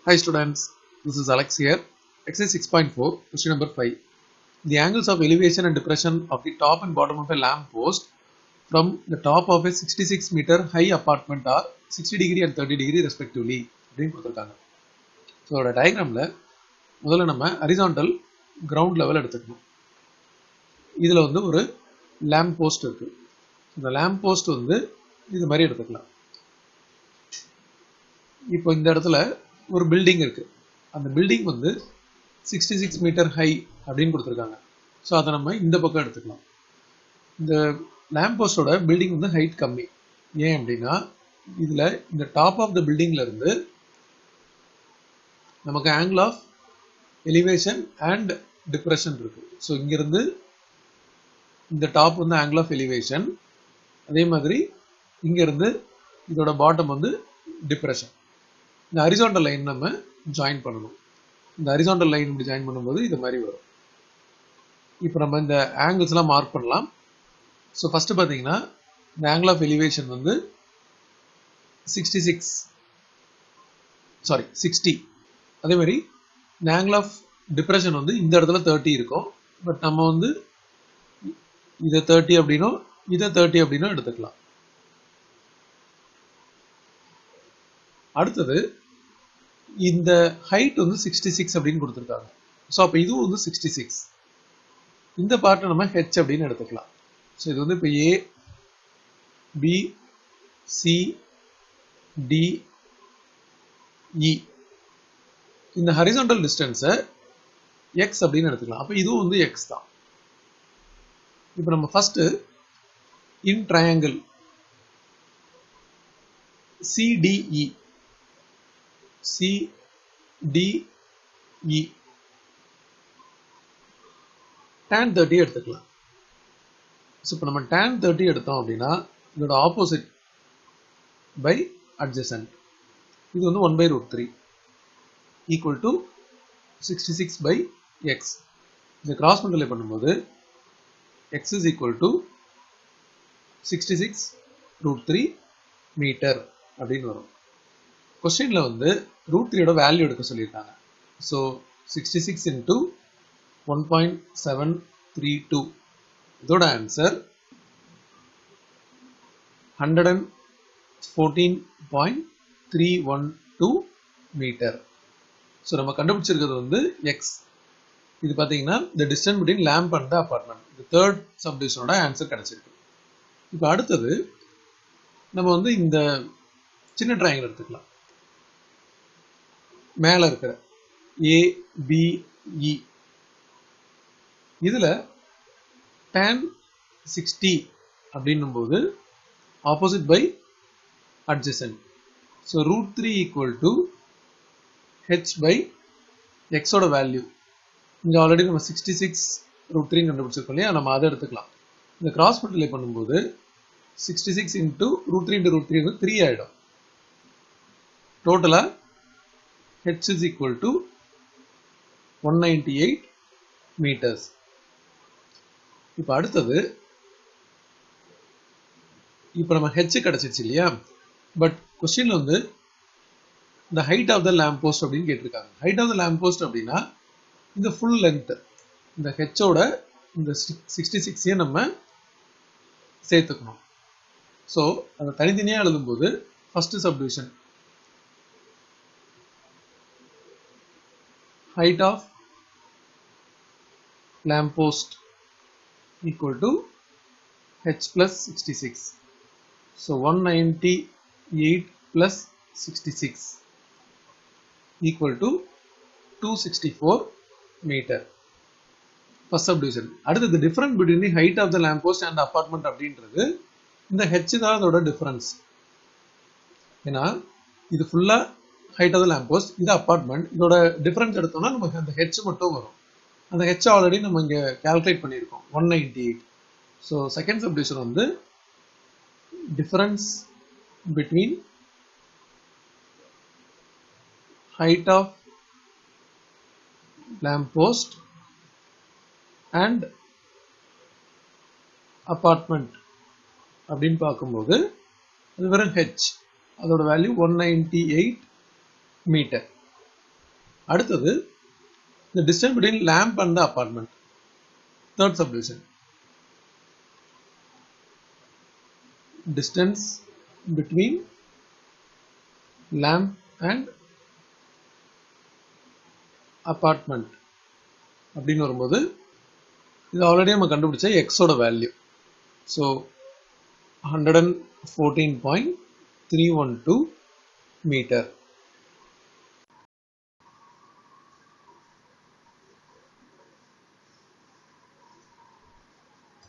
Hi students, this is Alex here. Exercise 6.4, question number 5. The angles of elevation and depression of the top and bottom of a lamp post from the top of a 66 meter high apartment are 60 degree and 30 degree respectively அப்படின்னு கொடுத்துருக்காங்க so அதோட டயக்ராமில் முதல்ல நம்ம horizontal ground level எடுத்துக்கணும் இதில் வந்து ஒரு lamp post இருக்குது இந்த லேம்ப் போஸ்ட் வந்து இது மாதிரி எடுத்துக்கலாம் இப்போ இந்த இடத்துல ஒரு பில்டிங் இருக்குது அந்த பில்டிங் வந்து சிக்ஸ்டி சிக்ஸ் மீட்டர் ஹை அப்படின்னு கொடுத்துருக்காங்க ஸோ அதை நம்ம இந்த பக்கம் எடுத்துக்கலாம் இந்த லேம்ப் போஸ்டோட பில்டிங் வந்து ஹைட் கம்மி ஏன் அப்படின்னா இதில் இந்த டாப் ஆஃப் த பில்டிங்ல இருந்து நமக்கு angle of elevation and depression இருக்கு ஸோ இங்கிருந்து இந்த டாப் வந்து ஆங்கிள் ஆஃப் எலிவேஷன் அதே மாதிரி இங்கிருந்து இதோட பாட்டம் வந்து டிப்ரெஷன் இந்த ஹரிசாண்டல் லைன் நம்ம ஜாயின் பண்ணணும் இந்த ஹரிசாண்டல் லைன் இப்படி ஜாயின் பண்ணும்போது இது மாதிரி வரும் இப்போ நம்ம இந்த ஆங்கிள்ஸ்லாம் மார்க் பண்ணலாம் ஸோ ஃபஸ்ட்டு பார்த்தீங்கன்னா இந்த ஆங்கிள் ஆஃப் எலிவேஷன் வந்து சிக்ஸ்டி சிக்ஸ் சாரி சிக்ஸ்டி அதே மாதிரி இந்த ஆங்கிள் ஆஃப் டிப்ரெஷன் வந்து இந்த இடத்துல தேர்ட்டி இருக்கும் பட் நம்ம வந்து இதை தேர்ட்டி அப்படின்னும் இதை தேர்ட்டி அப்படின்னும் எடுத்துக்கலாம் அடுத்தது இந்த ஹைட் வந்து சிக்ஸ்டி சிக்ஸ் அப்படின்னு கொடுத்துருக்காங்க ஸோ அப்போ இதுவும் வந்து சிக்ஸ்டி சிக்ஸ் இந்த பார்ட்டை நம்ம ஹெச் அப்படின்னு எடுத்துக்கலாம் ஸோ இது வந்து இப்போ A B C D E இந்த ஹரிசாண்டல் டிஸ்டன்ஸை எக்ஸ் அப்படின்னு எடுத்துக்கலாம் அப்போ இதுவும் வந்து எக்ஸ் தான் இப்போ நம்ம first in triangle CDE CDE tan thirty எடுத்துக்கலாம் ஸோ இப்போ நம்ம tan தேர்ட்டி எடுத்தோம் அப்படின்னா இதோட ஆப்போசிட் பை அட்ஜசன்ட் இது வந்து one by root three equal to sixty six by X இந்த கிராஸ் மல்டிப்ளை பண்ணும்போது X is equal to sixty six root three metre அப்படின்னு வரும் கொஸ்டினில் வந்து ரூட் த்ரீயோட வேல்யூ எடுக்க சொல்லியிருக்காங்க so sixty six into one point seven three two இதோட answer hundred and fourteen point three one two metre so நம்ம கண்டுபிடிச்சிருக்கிறது வந்து எக்ஸ் இது பார்த்தீங்கன்னா இந்த distance between lamp and the apartment இந்த தேர்ட் சப்டிவிஷனோட ஆன்சர் கிடைச்சிருக்கு இப்போ அடுத்தது நம்ம வந்து இந்த சின்ன ட்ரையாங்கிள் எடுத்துக்கலாம் மேலே இருக்கிற ஏ பி இ இதில் டேன் சிக்ஸ்டி அப்படின்னும் போது opposite by adjacent so root three equal to H by எக்ஸோட வேல்யூ இங்கே ஆல்ரெடி நம்ம சிக்ஸ்டி சிக்ஸ் ரூட் த்ரீ கண்டுபிடிச்சிருக்கோம் இல்லையா நம்ம அதை எடுத்துக்கலாம் இந்த கிராஸ் மல்டிப்ளை பண்ணும்போது sixty six into root three into root three வந்து த்ரீ ஆகிடும் டோட்டலாக H is equal to one ninety eight metres இப்போ அடுத்தது இப்போ நம்ம ஹெச் கிடச்சிருச்சு இல்லையா பட் கொஸ்டின்ல வந்து இந்த height of the lamp post அப்படின்னு கேட்டிருக்காங்க height of the lamp post அப்படின்னா இந்த ஃபுல் லென்த் இந்த ஹெச்சோட இந்த சிக்ஸ்டி சிக்ஸையும் நம்ம சேர்த்துக்கணும் ஸோ அதை தனித்தனியாக எழுதும்போது first subdivision height of lamp post equal to h plus 66 so 198 plus 66 equal to 264 meter first subdivision அடுத்தது difference between the height of the lamp post and the apartment அப்படின்றது இந்த h தான் அதோட difference ஏன்னா இது ஃபுல்லா height of the lamp post இது apartment இதோட டிஃபரன்ஸ் எடுத்தோம்னா நமக்கு அந்த ஹெச் மட்டும் வரும் அந்த ஹெச் ஆல்ரெடி நம்ம இங்கே கால்குலேட் பண்ணியிருக்கோம் one ninety eight so second subdivision வந்து difference between height of lamp post and apartment அப்படின்னு பார்க்கும்போது அது வெறும் ஹெச் அதோட value one ninety eight metre அடுத்தது the distance between lamp and the apartment third subdivision distance between lamp and apartment அப்படின்னு வரும்போது இது ஆல்ரெடி நம்ம கண்டுபிடிச்ச எக்ஸோட value so hundred and fourteen point three one two metre